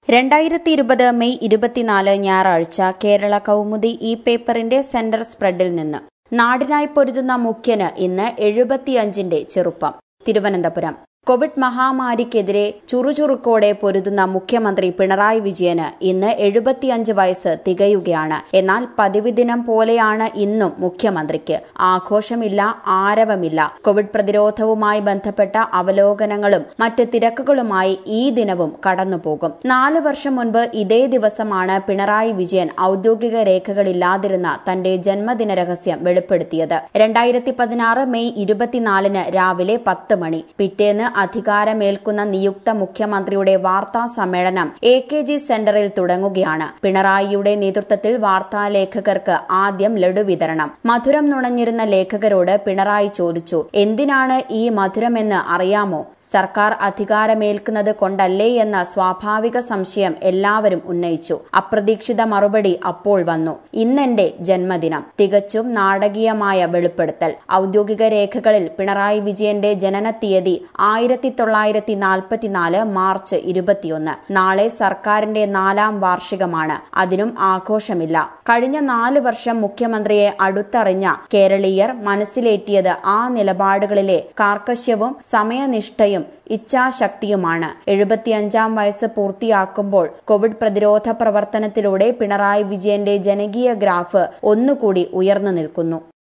രണ്ടായിരത്തി ഇരുപത് മെയ് ഇരുപത്തിനാല് ഞായറാഴ്ച കേരള കൗമുദി ഇ പേപ്പറിന്റെ സെന്റർ സ്പ്രെഡിൽ നിന്ന് നാടിനായി പൊരുതുന്ന മുഖ്യന് ഇന്ന് എഴുപത്തിയഞ്ചിന്റെ ചെറുപ്പം തിരുവനന്തപുരം കോവിഡ് മഹാമാരിക്കെതിരെ ചുറുചുറുക്കോടെ പൊരുതുന്ന മുഖ്യമന്ത്രി പിണറായി വിജയന് ഇന്ന് എഴുപത്തിയഞ്ച് വയസ്സ് തികയുകയാണ് എന്നാൽ പതിവ് ദിനം പോലെയാണ് ഇന്നും മുഖ്യമന്ത്രിക്ക് ആഘോഷമില്ല ആരവമില്ല കോവിഡ് പ്രതിരോധവുമായി ബന്ധപ്പെട്ട അവലോകനങ്ങളും മറ്റ് തിരക്കുകളുമായി ഈ ദിനവും കടന്നുപോകും നാല് വർഷം മുൻപ് ഇതേ ദിവസമാണ് പിണറായി വിജയൻ ഔദ്യോഗിക രേഖകളില്ലാതിരുന്ന തന്റെ ജന്മദിന രഹസ്യം വെളിപ്പെടുത്തിയത് രണ്ടായിരത്തി പതിനാറ് മെയ് ഇരുപത്തിനാലിന് രാവിലെ പത്ത് മണി പിറ്റേന്ന് അധികാരമേൽക്കുന്ന നിയുക്ത മുഖ്യമന്ത്രിയുടെ വാർത്താ സമ്മേളനം എ കെ ജി സെന്ററിൽ തുടങ്ങുകയാണ് പിണറായിയുടെ നേതൃത്വത്തിൽ വാർത്താലേഖകർക്ക് ആദ്യം ലഡു വിതരണം മധുരം നുണഞ്ഞിരുന്ന ലേഖകരോട് പിണറായി ചോദിച്ചു എന്തിനാണ് ഈ മധുരമെന്ന് അറിയാമോ സർക്കാർ അധികാരമേൽക്കുന്നത് കൊണ്ടല്ലേ എന്ന സ്വാഭാവിക സംശയം എല്ലാവരും ഉന്നയിച്ചു അപ്രതീക്ഷിത മറുപടി അപ്പോൾ വന്നു ഇന്നെന്റെ ജന്മദിനം തികച്ചും നാടകീയമായ വെളിപ്പെടുത്തൽ ഔദ്യോഗിക രേഖകളിൽ പിണറായി വിജയന്റെ ജനനത്തീയതി ആയിരത്തി തൊള്ളായിരത്തി നാൽപ്പത്തിനാല് മാർച്ച് ഇരുപത്തിയൊന്ന് നാളെ സർക്കാരിന്റെ നാലാം വാർഷികമാണ് അതിനും ആഘോഷമില്ല കഴിഞ്ഞ നാല് വർഷം മുഖ്യമന്ത്രിയെ അടുത്തറിഞ്ഞ കേരളീയർ മനസ്സിലേറ്റിയത് ആ നിലപാടുകളിലെ കാർക്കശ്യവും സമയനിഷ്ഠയും ഇച്ഛാശക്തിയുമാണ് എഴുപത്തിയഞ്ചാം വയസ്സ് പൂർത്തിയാക്കുമ്പോൾ കോവിഡ് പ്രതിരോധ പ്രവർത്തനത്തിലൂടെ പിണറായി വിജയന്റെ ജനകീയ ഗ്രാഫ് ഒന്നുകൂടി ഉയർന്നു നിൽക്കുന്നു